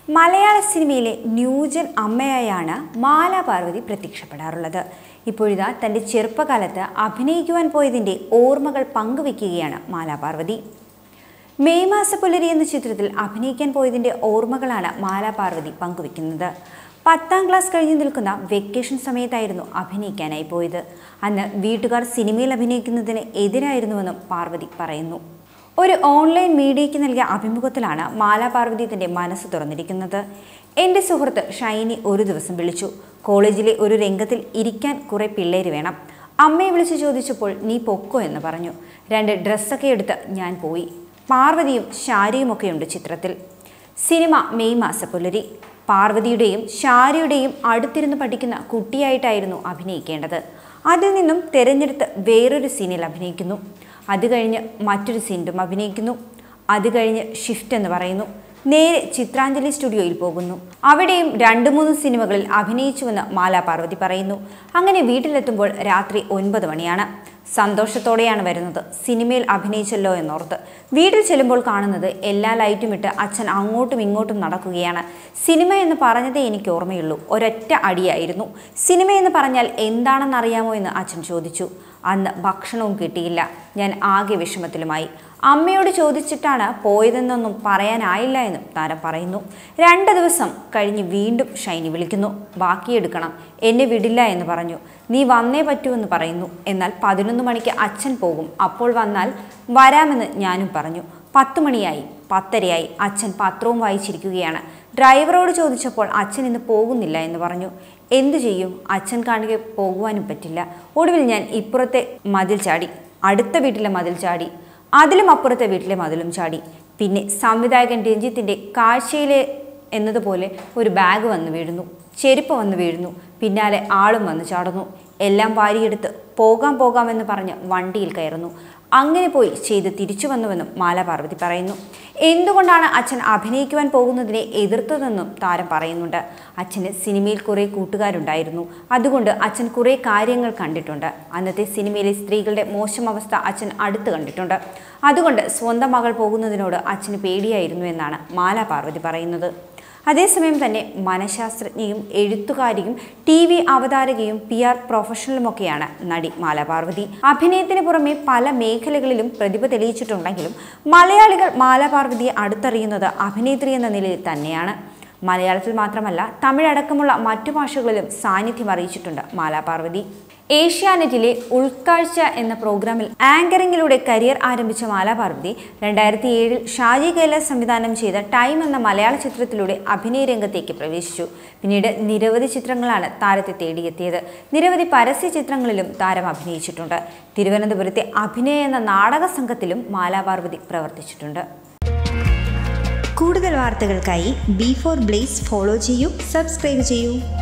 മലയാള സിനിമയിലെ ന്യൂജൻ അമ്മയായാണ് മാല പാർവതി പ്രത്യക്ഷപ്പെടാറുള്ളത് ഇപ്പോഴിതാ തൻ്റെ ചെറുപ്പകാലത്ത് അഭിനയിക്കുവാൻ പോയതിൻ്റെ ഓർമ്മകൾ പങ്കുവെക്കുകയാണ് മാല പാർവതി മെയ് മാസ പുലരി എന്ന ചിത്രത്തിൽ അഭിനയിക്കാൻ പോയതിൻ്റെ ഓർമ്മകളാണ് മാല പാർവതി പങ്കുവെക്കുന്നത് പത്താം ക്ലാസ് കഴിഞ്ഞു നിൽക്കുന്ന വെക്കേഷൻ സമയത്തായിരുന്നു അഭിനയിക്കാനായി പോയത് അന്ന് വീട്ടുകാർ സിനിമയിൽ അഭിനയിക്കുന്നതിന് എതിരായിരുന്നുവെന്നും പാർവതി പറയുന്നു ഒരു ഓൺലൈൻ മീഡിയയ്ക്ക് നൽകിയ അഭിമുഖത്തിലാണ് മാല പാർവതി തന്റെ മനസ്സ് തുറന്നിരിക്കുന്നത് എൻ്റെ സുഹൃത്ത് ഷൈനി ഒരു ദിവസം വിളിച്ചു കോളേജിലെ ഒരു രംഗത്തിൽ ഇരിക്കാൻ കുറെ പിള്ളേര് വേണം അമ്മയെ വിളിച്ച് ചോദിച്ചപ്പോൾ നീ പൊക്കോ എന്ന് പറഞ്ഞു രണ്ട് ഡ്രസ്സൊക്കെ എടുത്ത് ഞാൻ പോയി പാർവതിയും ശാരിയുമൊക്കെയുണ്ട് ചിത്രത്തിൽ സിനിമ മെയ് മാസ പുലരി പാർവതിയുടെയും ശാരിയുടെയും അടുത്തിരുന്ന് പഠിക്കുന്ന കുട്ടിയായിട്ടായിരുന്നു അഭിനയിക്കേണ്ടത് അതിൽ നിന്നും തിരഞ്ഞെടുത്ത് വേറൊരു സീനിൽ അഭിനയിക്കുന്നു അത് കഴിഞ്ഞ് മറ്റൊരു സീനിലും അഭിനയിക്കുന്നു അത് കഴിഞ്ഞ് ഷിഫ്റ്റ് എന്ന് പറയുന്നു നേരെ ചിത്രാഞ്ജലി സ്റ്റുഡിയോയിൽ പോകുന്നു അവിടെയും രണ്ട് മൂന്ന് സിനിമകളിൽ അഭിനയിച്ചുവെന്ന് മാല പാർവതി പറയുന്നു അങ്ങനെ വീട്ടിലെത്തുമ്പോൾ രാത്രി ഒൻപത് മണിയാണ് സന്തോഷത്തോടെയാണ് വരുന്നത് സിനിമയിൽ അഭിനയിച്ചല്ലോ എന്നോർത്ത് വീട്ടിൽ ചെല്ലുമ്പോൾ കാണുന്നത് എല്ലാ ലൈറ്റും ഇട്ട് അച്ഛൻ അങ്ങോട്ടും ഇങ്ങോട്ടും നടക്കുകയാണ് സിനിമ എന്ന് പറഞ്ഞതേ എനിക്ക് ഓർമ്മയുള്ളൂ ഒരൊറ്റ അടിയായിരുന്നു സിനിമ എന്ന് പറഞ്ഞാൽ എന്താണെന്ന് അറിയാമോ എന്ന് അച്ഛൻ ചോദിച്ചു അന്ന് ഭക്ഷണവും കിട്ടിയില്ല ഞാൻ ആകെ വിഷമത്തിലുമായി അമ്മയോട് ചോദിച്ചിട്ടാണ് പോയതെന്നൊന്നും പറയാനായില്ല എന്നും താരം പറയുന്നു രണ്ട് ദിവസം കഴിഞ്ഞ് വീണ്ടും ഷൈനി വിളിക്കുന്നു ബാക്കിയെടുക്കണം എന്നെ വിടില്ല എന്ന് പറഞ്ഞു നീ വന്നേ പറ്റൂ എന്ന് പറയുന്നു എന്നാൽ പതിനൊന്ന് മണിക്ക് അച്ഛൻ പോകും അപ്പോൾ വന്നാൽ വരാമെന്ന് ഞാനും പറഞ്ഞു പത്ത് മണിയായി പത്തരയായി അച്ഛൻ പത്രവും വായിച്ചിരിക്കുകയാണ് ഡ്രൈവറോട് ചോദിച്ചപ്പോൾ അച്ഛൻ ഇന്ന് പോകുന്നില്ല എന്ന് പറഞ്ഞു എന്തു ചെയ്യും അച്ഛൻ കാണുക പോകുവാനും പറ്റില്ല ഒടുവിൽ ഞാൻ ഇപ്പുറത്തെ മതിൽ ചാടി അടുത്ത വീട്ടിലെ മതിൽ ചാടി അതിലും അപ്പുറത്തെ വീട്ടിലെ മതിലും ചാടി പിന്നെ സംവിധായകൻ രഞ്ജിത്തിൻ്റെ കാഴ്ചയിലെ എന്നതുപോലെ ഒരു ബാഗ് വന്ന് വീഴുന്നു ചെരുപ്പ് വന്ന് വീഴുന്നു പിന്നാലെ ആളും വന്ന് ചാടുന്നു എല്ലാം വാരിയെടുത്ത് പോകാം പോകാമെന്ന് പറഞ്ഞ് വണ്ടിയിൽ കയറുന്നു അങ്ങനെ പോയി ചെയ്ത് തിരിച്ചു വന്നുവെന്നും മാല പാർവതി പറയുന്നു എന്തുകൊണ്ടാണ് അച്ഛൻ അഭിനയിക്കുവാൻ പോകുന്നതിനെ എതിർത്തതെന്നും താരം പറയുന്നുണ്ട് അച്ഛന് സിനിമയിൽ കുറേ കൂട്ടുകാരുണ്ടായിരുന്നു അതുകൊണ്ട് അച്ഛൻ കുറേ കാര്യങ്ങൾ കണ്ടിട്ടുണ്ട് അന്നത്തെ സിനിമയിലെ സ്ത്രീകളുടെ മോശം അവസ്ഥ അച്ഛൻ അടുത്ത് കണ്ടിട്ടുണ്ട് അതുകൊണ്ട് സ്വന്തം മകൾ പോകുന്നതിനോട് അച്ഛന് പേടിയായിരുന്നു എന്നാണ് മാല പാർവതി പറയുന്നത് അതേസമയം തന്നെ മനഃശാസ്ത്രജ്ഞയും എഴുത്തുകാരിയും ടി വി അവതാരകയും പി ആർ പ്രൊഫഷണലുമൊക്കെയാണ് നടി മാല പാർവതി അഭിനയത്തിന് പുറമെ പല മേഖലകളിലും പ്രതിഭ തെളിയിച്ചിട്ടുണ്ടെങ്കിലും മലയാളികൾ മാല പാർവതിയെ അടുത്തറിയുന്നത് അഭിനേത്രി എന്ന നിലയിൽ തന്നെയാണ് മലയാളത്തിൽ മാത്രമല്ല തമിഴടക്കമുള്ള മറ്റു ഭാഷകളിലും സാന്നിധ്യം അറിയിച്ചിട്ടുണ്ട് മാല പാർവതി ഏഷ്യാനെറ്റിലെ ഉൾക്കാഴ്ച എന്ന പ്രോഗ്രാമിൽ ആങ്കറിംഗിലൂടെ കരിയർ ആരംഭിച്ച മാല പാർവതി രണ്ടായിരത്തി ഏഴിൽ ഷാജി കൈലാസ് സംവിധാനം ചെയ്ത ടൈം എന്ന മലയാള ചിത്രത്തിലൂടെ അഭിനയ രംഗത്തേക്ക് പ്രവേശിച്ചു പിന്നീട് നിരവധി ചിത്രങ്ങളാണ് താരത്തെ തേടിയെത്തിയത് നിരവധി പരസ്യ ചിത്രങ്ങളിലും താരം അഭിനയിച്ചിട്ടുണ്ട് തിരുവനന്തപുരത്തെ അഭിനയ എന്ന നാടക സംഘത്തിലും മാല പാർവതി പ്രവർത്തിച്ചിട്ടുണ്ട് കൂടുതൽ വാർത്തകൾക്കായി ബി ഫോർ ബ്ലേസ് ഫോളോ ചെയ്യൂ സബ്സ്ക്രൈബ് ചെയ്യൂ